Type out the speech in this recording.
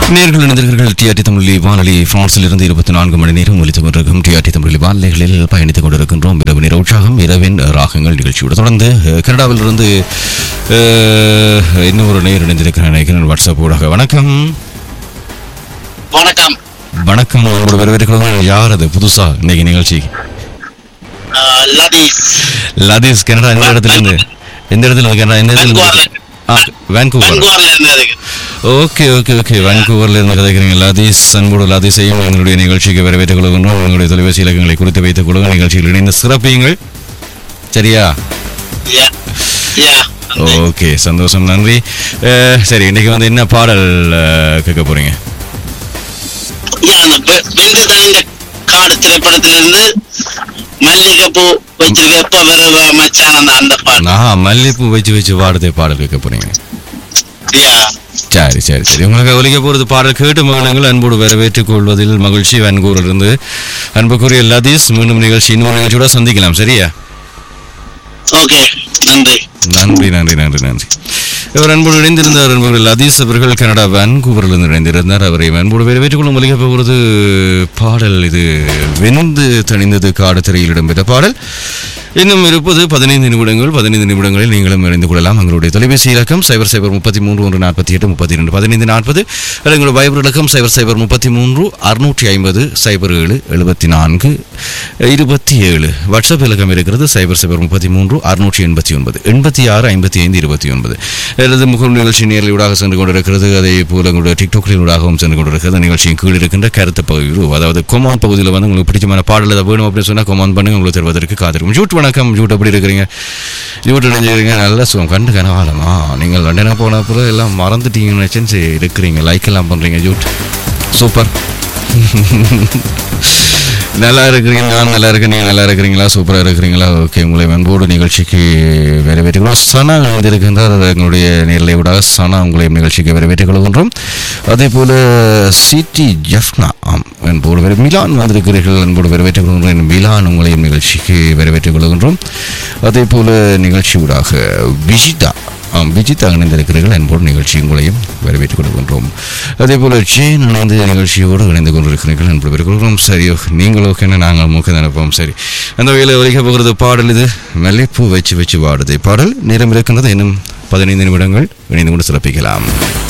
நேர்கள் இணைந்தீர்கள் டிஆர்டி தமிழி வானொலி பிரான்சில் இருந்து இருபத்தி நான்கு மணி நேரம் ஒலித்துக் கொண்டிருக்கும் டிஆர்டி தமிழி வானொலிகளில் பயணித்துக் கொண்டிருக்கின்றோம் இரவு நேர உற்சாகம் இரவின் ராகங்கள் நிகழ்ச்சியோடு தொடர்ந்து அஹ், கனடாவில் இருந்து அஹ், இன்னும் ஒரு நேர் இணைந்திருக்கிறேன் நினைக்கிறேன் வாட்ஸ்அப் ஊடாக வணக்கம் வணக்கம் வணக்கம் உங்களோட வரவேற்கிறவங்க யார் அது புதுசா இன்னைக்கு நிகழ்ச்சி ஆஹ் லதீஸ் லதீஸ் கனடா எந்த இடத்துல இருந்து எந்த இடத்துல இருந்து கனடா எந்த இடத்துல இருந்து ஆ வேன்கூவர் பெங்கோர்ல இருந்து இருக்கு ஓகே ஓகே ஓகே வான்கூவர்ல இருந்து கதைக்கிறீங்க லதீஸ் அன்போடு லதீஸையும் எங்களுடைய நிகழ்ச்சிக்கு வரவேற்றுக் கொள்கின்றோம் உங்களுடைய தொலைபேசி இலக்கங்களை குறித்து வைத்துக் கொள்ளுங்கள் நிகழ்ச்சியில் இணைந்து சிறப்பியுங்கள் சரியா யா யா ஓகே சந்தோஷம் நன்றி அஹ், சரி இன்னைக்கு வந்து என்ன பாடல் அஹ், கேட்க போறீங்க யா அந்த வெ- வெந்து தணிந்த காடு திரைப்படத்திலிருந்து மல்லிகை பூ வச்சிருக்க எப்ப வருவ மச்சான் அந்த அந்த பாட்டு நான் மல்லிப்பூ வச்சு வச்சு வாடுதே பாடல் கேட்க போறீங்க யா சரி சரி சரி உங்களுக்கு ஒலிக்க போறது பாடல் கேட்டு மகிழுங்கள் அன்போடு வரவேற்றுக் கொள்வதில் மகிழ்ச்சி வான்கூரில் இருந்து அன்புக்குரிய லதீஸ் மீண்டும் நிகழ்ச்சி இன்னொரு நிகழ்ச்சியோட சந்திக்கலாம் சரியா ஓகே நன்றி நன்றி நன்றி நன்றி நன்றி இவர் அன்போடு இணைந்திருந்தார் என்பவர்கள் லதீஸ் அவர்கள் கனடா வான்கூவரில் இருந்து இணைந்திருந்தார் அவரை அன்போடு வரவேற்றுக் கொள்ளும் ஒலிக்க போகிறது பாடல் இது வெந்து தணிந்தது காடு திரையில் இடம்பெற்ற பாடல் இன்னும் இருப்பது பதினைந்து நிமிடங்கள் பதினைந்து நிமிடங்களில் நீங்களும் இணைந்து கொள்ளலாம் எங்களுடைய தொலைபேசி இலக்கம் சைபர் சைபர் முப்பத்தி மூன்று ஒன்று நாற்பத்தி எட்டு முப்பத்தி ரெண்டு பதினைந்து நாற்பது எங்களுடைய வைபர் இலக்கம் சைபர் சைபர் முப்பத்தி மூன்று அறுநூற்றி ஐம்பது சைபர் ஏழு எழுபத்தி நான்கு இருபத்தி ஏழு வாட்ஸ்அப் இலக்கம் இருக்கிறது சைபர் சைபர் முப்பத்தி மூன்று அறுநூற்றி எண்பத்தி ஒன்பது எண்பத்தி ஆறு ஐம்பத்தி ஐந்து இருபத்தி ஒன்பது எனது முகம் நிகழ்ச்சி நேரலையூடாக சென்று கொண்டிருக்கிறது அதே போல எங்களுடைய டிக்டாக்களினூடாகவும் சென்று கொண்டிருக்கிறது நிகழ்ச்சியின் கீழ் இருக்கின்ற கருத்து பகுதியில் அதாவது கொமான் பகுதியில் வந்து உங்களுக்கு பிடிச்சமான பாடல் ஏதாவது வேணும் அப்படின்னு சொன்னால் கொமான் பண்ணுங்க உங்களுக்கு தருவதற்கு காத்திருக்கும் ஜூட் வணக்கம் ஜூட் எப்படி இருக்கிறீங்க ஜூட் நினைஞ்சிருக்கீங்க நல்ல சுகம் கண்டு கனவாலமா நீங்கள் லண்டனா போன அப்புறம் எல்லாம் மறந்துட்டீங்கன்னு நினச்சேன் சரி இருக்கிறீங்க லைக் எல்லாம் பண்ணுறீங்க ஜூட் சூப்பர் நல்லா இருக்கிறீங்க நான் நல்லா இருக்கேன் நீங்கள் நல்லா இருக்கிறீங்களா சூப்பராக இருக்கிறீங்களா ஓகே உங்களை அன்போடு நிகழ்ச்சிக்கு வரவேற்றுக்கிறோம் சனா வந்திருக்கின்றார் எங்களுடைய நேரலை விடாக சனா உங்களை நிகழ்ச்சிக்கு வரவேற்றுக் கொள்கின்றோம் அதே போல் சிடி ஜஃப்னா ஆம் அன்போடு வர மிலான் வந்திருக்கிறீர்கள் அன்போடு வரவேற்றுக் கொள்கின்றோம் மிலான் உங்களையும் நிகழ்ச்சிக்கு வரவேற்றுக் கொள்கின்றோம் அதே போல் நிகழ்ச்சி ஊடாக விஜிதா ஆம் விஜித் இணைந்திருக்கிறீர்கள் அன்போடு நிகழ்ச்சி உங்களையும் வரவேற்றுக் கொள்கின்றோம் அதே போல ஜேன் இணைந்து நிகழ்ச்சியோடு இணைந்து கொண்டிருக்கிறீர்கள் அன்பு பெருக்கிறோம் சரியோ நீங்களோ என்ன நாங்கள் மூக்க நினைப்போம் சரி அந்த வகையில் ஒலிக்க போகிறது பாடல் இது மல்லிப்பூ வச்சு வச்சு வாடுது பாடல் நேரம் இருக்கின்றது இன்னும் பதினைந்து நிமிடங்கள் இணைந்து கொண்டு சிறப்பிக்கலாம்